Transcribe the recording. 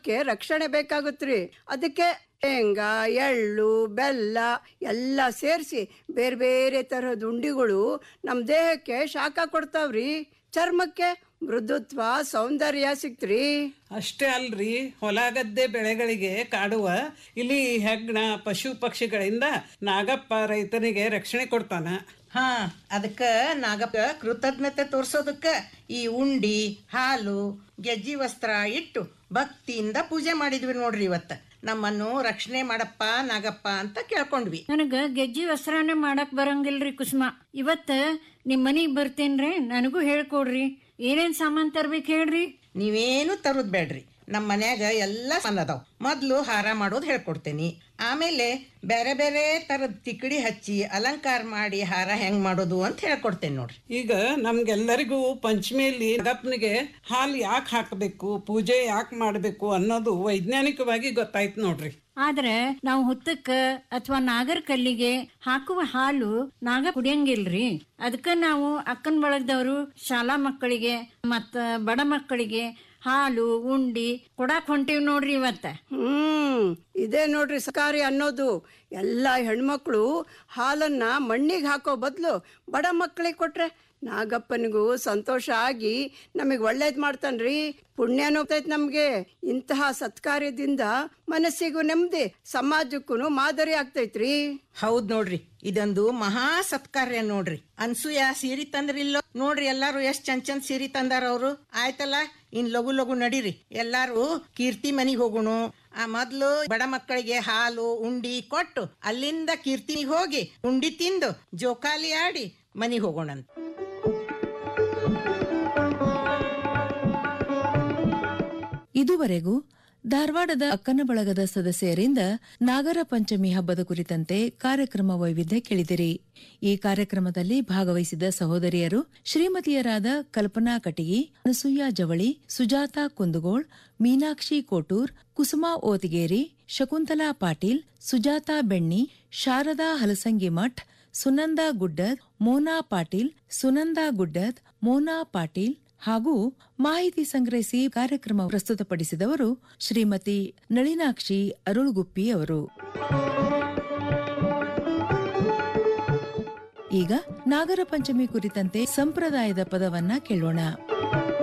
ಚರ್ಮಕ್ಕೆ ರಕ್ಷಣೆ ಬೇಕಾಗುತ್ತ್ರಿ ಅದಕ್ಕೆ ಶೇಂಗಾ ಎಳ್ಳು ಬೆಲ್ಲ ಎಲ್ಲ ಸೇರಿಸಿ ಬೇರೆ ಬೇರೆ ತರಹದ ಉಂಡಿಗಳು ನಮ್ಮ ದೇಹಕ್ಕೆ ಶಾಖ ಕೊಡ್ತಾವ್ರಿ ಚರ್ಮಕ್ಕೆ ಮೃದುತ್ವ ಸೌಂದರ್ಯ ಸಿಕ್ತ್ರಿ ಅಷ್ಟೇ ಅಲ್ರಿ ಹೊಲ ಗದ್ದೆ ಬೆಳೆಗಳಿಗೆ ಕಾಡುವ ಇಲಿ ಹೆಗ್ಣ ಪಶು ಪಕ್ಷಿಗಳಿಂದ ನಾಗಪ್ಪ ರೈತನಿಗೆ ರಕ್ಷಣೆ ಕೊಡ್ತಾನ ಹಾ ಅದಕ್ಕ ನಾಗಪ್ಪ ಕೃತಜ್ಞತೆ ತೋರ್ಸೋದಕ್ಕ ಈ ಉಂಡಿ ಹಾಲು ಗೆಜ್ಜಿ ವಸ್ತ್ರ ಇಟ್ಟು ಭಕ್ತಿಯಿಂದ ಪೂಜೆ ಮಾಡಿದ್ವಿ ನೋಡ್ರಿ ಇವತ್ತ ನಮ್ಮನ್ನು ರಕ್ಷಣೆ ಮಾಡಪ್ಪ ನಾಗಪ್ಪ ಅಂತ ಕೇಳ್ಕೊಂಡ್ವಿ ನನಗ ಗೆಜ್ಜಿ ವಸ್ತ್ರನೇ ಮಾಡಕ್ ಬರಂಗಿಲ್ರಿ ಕುಸುಮ ಇವತ್ತ ನಿಮ್ ಮನಿಗ್ ಬರ್ತೇನ್ರಿ ನನಗೂ ಹೇಳ್ಕೊಡ್ರಿ ಏನೇನ್ ಸಾಮಾನ್ ತರ್ಬೇಕು ಹೇಳ್ರಿ ನೀವೇನು ತರುದ್ ಬೇಡ್ರಿ ನಮ್ಮ ಮನ್ಯಾಗ ಎಲ್ಲ ಸಾಮಾನ್ ಅದಾವ್ ಮೊದ್ಲು ಹಾರ ಮಾಡೋದು ಹೇಳ್ಕೊಡ್ತೇನಿ ಆಮೇಲೆ ಬೇರೆ ಬೇರೆ ತರದ್ ತಿಕಡಿ ಹಚ್ಚಿ ಅಲಂಕಾರ ಮಾಡಿ ಹಾರ ಹೆಂಗ್ ಮಾಡೋದು ಅಂತ ಹೇಳ್ಕೊಡ್ತೇನೆ ನೋಡ್ರಿ ಈಗ ನಮ್ಗೆಲ್ಲರಿಗೂ ಪಂಚಮಿಯಲ್ಲಿ ನಾಗಪ್ಪನಿಗೆ ಹಾಲು ಯಾಕೆ ಹಾಕಬೇಕು ಪೂಜೆ ಯಾಕೆ ಮಾಡಬೇಕು ಅನ್ನೋದು ವೈಜ್ಞಾನಿಕವಾಗಿ ಗೊತ್ತಾಯ್ತು ನೋಡ್ರಿ ಆದ್ರೆ ನಾವು ಹುತ್ತಕ್ಕ ಅಥವಾ ನಾಗರ ಕಲ್ಲಿಗೆ ಹಾಕುವ ಹಾಲು ನಾಗ ಕುಡಿಯಂಗಿಲ್ರಿ ಅದಕ್ಕ ನಾವು ಅಕ್ಕನ ಬಳಗದವರು ಶಾಲಾ ಮಕ್ಕಳಿಗೆ ಮತ್ತ ಬಡ ಮಕ್ಕಳಿಗೆ ಹಾಲು ಉಂಡಿ ಕೊಡಾಕ್ ಹೊಂಟಿವ್ ನೋಡ್ರಿ ಇವತ್ತ ಹ್ಮ್ ಇದೇ ನೋಡ್ರಿ ಸಕಾರಿ ಅನ್ನೋದು ಎಲ್ಲ ಹೆಣ್ಮಕ್ಳು ಹಾಲನ್ನ ಮಣ್ಣಿಗೆ ಹಾಕೋ ಬದಲು ಬಡ ಮಕ್ಕಳಿಗೆ ಕೊಟ್ರೆ ನಾಗಪ್ಪನಿಗೂ ಸಂತೋಷ ಆಗಿ ನಮಗೆ ಒಳ್ಳೇದ್ ಮಾಡ್ತಾನ್ರಿ ಪುಣ್ಯನೂ ಹೋಗ್ತೈತ್ ನಮ್ಗೆ ಇಂತಹ ಸತ್ಕಾರ್ಯದಿಂದ ಮನಸ್ಸಿಗೂ ನೆಮ್ಮದಿ ಸಮಾಜಕ್ಕೂ ಮಾದರಿ ಆಗ್ತೈತ್ರಿ ಹೌದ್ ನೋಡ್ರಿ ಇದೊಂದು ಮಹಾ ಸತ್ಕಾರ್ಯ ನೋಡ್ರಿ ಅನ್ಸೂಯ ಸೀರೆ ತಂದ್ರಿಲ್ಲೋ ನೋಡ್ರಿ ಎಲ್ಲಾರು ಎಷ್ಟ್ ಚಂದ್ ಚಂದ್ ಸೀರೆ ತಂದಾರ ಅವ್ರು ಆಯ್ತಲ್ಲ ಇನ್ ಲಘು ಲಘು ನಡೀರಿ ಎಲ್ಲಾರು ಕೀರ್ತಿ ಮನಿಗ್ ಹೋಗುಣು ಆ ಮೊದ್ಲು ಬಡ ಮಕ್ಕಳಿಗೆ ಹಾಲು ಉಂಡಿ ಕೊಟ್ಟು ಅಲ್ಲಿಂದ ಕೀರ್ತಿನಿಗೆ ಹೋಗಿ ಉಂಡಿ ತಿಂದು ಜೋಕಾಲಿ ಆಡಿ ಮನಿಗ್ ಹೋಗೋಣಂತ ಇದುವರೆಗೂ ಧಾರವಾಡದ ಅಕ್ಕನ ಬಳಗದ ಸದಸ್ಯರಿಂದ ನಾಗರ ಪಂಚಮಿ ಹಬ್ಬದ ಕುರಿತಂತೆ ಕಾರ್ಯಕ್ರಮ ವೈವಿಧ್ಯ ಕೇಳಿದಿರಿ ಈ ಕಾರ್ಯಕ್ರಮದಲ್ಲಿ ಭಾಗವಹಿಸಿದ ಸಹೋದರಿಯರು ಶ್ರೀಮತಿಯರಾದ ಕಲ್ಪನಾ ಕಟಗಿ ಅನಸೂಯ ಜವಳಿ ಸುಜಾತಾ ಕುಂದಗೋಳ್ ಮೀನಾಕ್ಷಿ ಕೋಟೂರ್ ಕುಸುಮಾ ಓತಿಗೇರಿ ಶಕುಂತಲಾ ಪಾಟೀಲ್ ಸುಜಾತಾ ಬೆಣ್ಣಿ ಶಾರದಾ ಹಲಸಂಗಿ ಮಠ್ ಸುನಂದಾ ಗುಡ್ಡದ್ ಮೋನಾ ಪಾಟೀಲ್ ಸುನಂದಾ ಗುಡ್ಡದ್ ಮೋನಾ ಪಾಟೀಲ್ ಹಾಗೂ ಮಾಹಿತಿ ಸಂಗ್ರಹಿಸಿ ಕಾರ್ಯಕ್ರಮ ಪ್ರಸ್ತುತಪಡಿಸಿದವರು ಶ್ರೀಮತಿ ನಳಿನಾಕ್ಷಿ ಅರುಳುಗುಪ್ಪಿ ಅವರು ಈಗ ನಾಗರ ಪಂಚಮಿ ಕುರಿತಂತೆ ಸಂಪ್ರದಾಯದ ಪದವನ್ನ ಕೇಳೋಣ